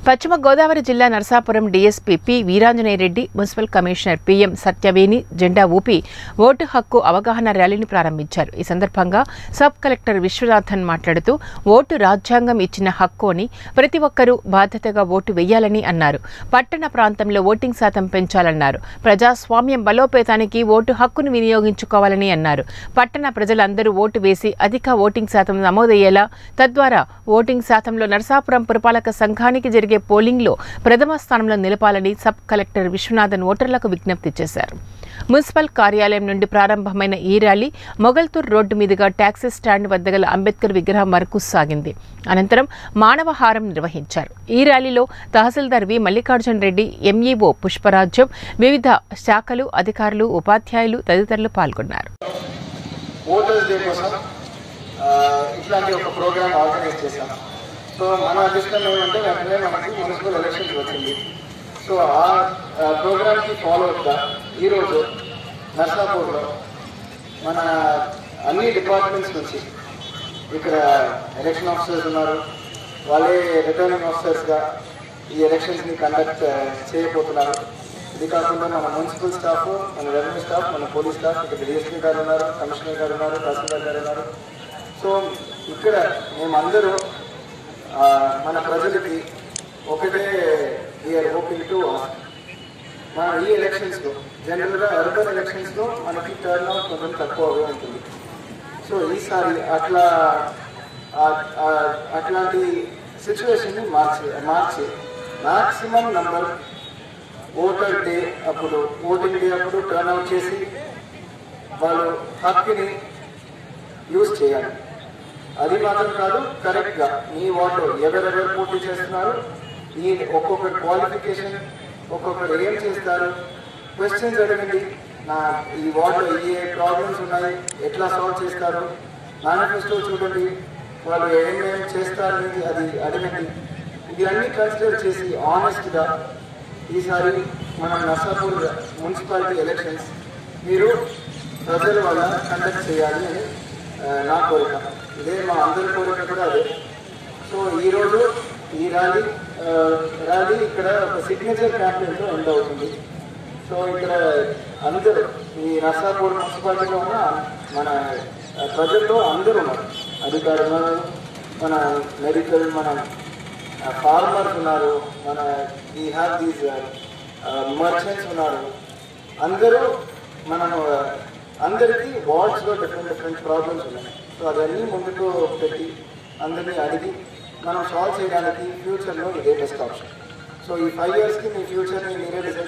పశ్చిమ గోదావరి జిల్లా Narasapuram DSP P Veeranjaneya Reddy municipal commissioner PM Satyaveni జెండా ఊపి ఓటు హక్కు అవగాహన ర్యాలీని ప్రారంభించారు ఈ సందర్భంగా సబ్ కలెక్టర్ విశ్వనాథన్ మాట్లాడుతూ ఓటు రాజ్యాంగం ఇచ్చిన హక్కు అని ప్రతి ఒక్కరూ బాధ్యతగా ఓటు వేయాలని అన్నారు పట్టణ ప్రాంతంలో ఓటింగ్ శాతం పెంచాలన్నారు ప్రజాస్వామ్యం బలోపేతానికి ఓటు హక్కును వినియోగించుకోవాలని అన్నారు పట్టణ ప్రజలందరూ ఓటు వేసి అధిక ఓటింగ్ శాతం నమోదయ్యేలా తద్వారా ఓటింగ్ శాతంలో నరసాపురం పురపాలక సంఘానికి జరిగే పోలింగ్లో ప్రథమ స్థానంలో నిలపాలని సబ్ కలెక్టర్ విశ్వనాథన్ ఓటర్లకు విజ్ఞప్తి చేశారు మున్సిపల్ కార్యాలయం నుండి ప్రారంభమైన ఈ ర్యాలీ మొగల్తూర్ రోడ్డు మీదుగా ట్యాక్సీ స్టాండ్ వద్ద గల అంబేద్కర్ విగ్రహం వరకు సాగింది అనంతరం మానవహారం నిర్వహించారు ఈ ర్యాలీలో తహసీల్దార్ వి మల్లికార్జున్ రెడ్డి ఎంఈఓ పుష్పరాజ్యం వివిధ శాఖలు అధికారులు ఉపాధ్యాయులు తదితరులు పాల్గొన్నారు ఓటర్స్ డే కోసం ఆ, ఇట్లాంటి ఒక ప్రోగ్రామ్ ఆర్గనైజ్ చేశాం సో మన అదృష్టం ఏమంటే వెంటనే మనకి మున్సిపల్ ఎలక్షన్స్ వచ్చింది సో ఆ ప్రోగ్రామ్కి ఫాలో అవుతా ఈరోజు నర్సాపూర్లో మన అన్ని డిపార్ట్మెంట్స్ నుంచి ఇక్కడ ఎలక్షన్ ఆఫీసర్స్ ఉన్నారు వాళ్ళే రిటర్నింగ్ ఆఫీసర్స్గా ఈ ఎలక్షన్స్ని కండక్ట్ చేయబోతున్నారు ఇది కాకుండా మన మున్సిపల్ స్టాఫ్ మన రెవెన్యూ స్టాఫ్ మన పోలీస్ స్టాఫ్ ఇక్కడ డిఎస్పీ గారు ఉన్నారు కమిషనర్ గారు ఉన్నారు తహసీల్దార్ గారు ఉన్నారు సో ఇక్కడ మేమందరూ ఆ, మన ప్రజలకి ఒకటే వీఆర్ హోపింగ్ టు మన ఈ ఎలక్షన్స్లో జనరల్గా అర్బన్ ఎలక్షన్స్లో మనకి టర్న్ అవుట్ కొంచెం తక్కువగా ఉంటుంది సో ఈసారి అట్లా ఆ- ఆ- అట్లాంటి సిచ్యువేషన్ని మార్చి మార్చి మాక్సిమం నంబర్ ఓటర్ డే అప్పుడు ఓటింగ్ డే అప్పుడు టర్న్ అవుట్ చేసి వాళ్ళు హక్కుని యూజ్ చేయాలి అది మాత్రం కాదు కరెక్ట్గా మీ వార్డులో ఎవరెవరు పోటీ చేస్తున్నారు ఈ ఒక్కొక్క క్వాలిఫికేషన్ ఒక్కొక్కరు ఏం చేస్తారు క్వశ్చన్స్ అడగండి నా ఈ వార్డులో ఏ ప్రాబ్లమ్స్ ఉన్నాయి ఎట్లా సాల్వ్ చేస్తారు మేనిఫెస్టో చూడండి వాళ్ళు ఏమేమి చేస్తారు అనేది అది అడగండి ఇవన్నీ కన్సిడర్ చేసి ఆనెస్ట్గా ఈసారి మనం నర్సాపూర్ మున్సిపాలిటీ ఎలక్షన్స్ మీరు ప్రజల వల్ల కండక్ట్ చేయాలి అని ఆ, నా కోరిక ఇదే మా అందరి కోరిక కూడా అదే సో ఈరోజు ఈ ర్యాలీ ఆ, ర్యాలీ ఇక్కడ ఒక సిగ్నేచర్ క్యాంపెయిన్తో ఎండ్ అవుతుంది సో ఇక్కడ అందరూ ఈ నర్సాపూర్ మున్సిపాలిటీలో ఉన్న మన ఆ, ప్రజల్లో అందరూ ఉన్నారు అధికారులు ఉన్నారు మన మెడికల్ మన ఫార్మర్స్ ఉన్నారు మన ఈ హ్యావ్ దీస్ మర్చెంట్స్ ఉన్నారు అందరూ మనము అందరికీ వార్డ్స్లో డిఫరెంట్ డిఫరెంట్ ప్రాబ్లమ్స్ ఉన్నాయి సో అవన్నీ ముందుకు పెట్టి అందరినీ అడిగి మనం సాల్వ్ చేయడానికి ఫ్యూచర్లో ఇదే బెస్ట్ ఆప్షన్ సో ఈ ఫైవ్ ఇయర్స్కి మీ ఫ్యూచర్ని మీరే డిసైడ్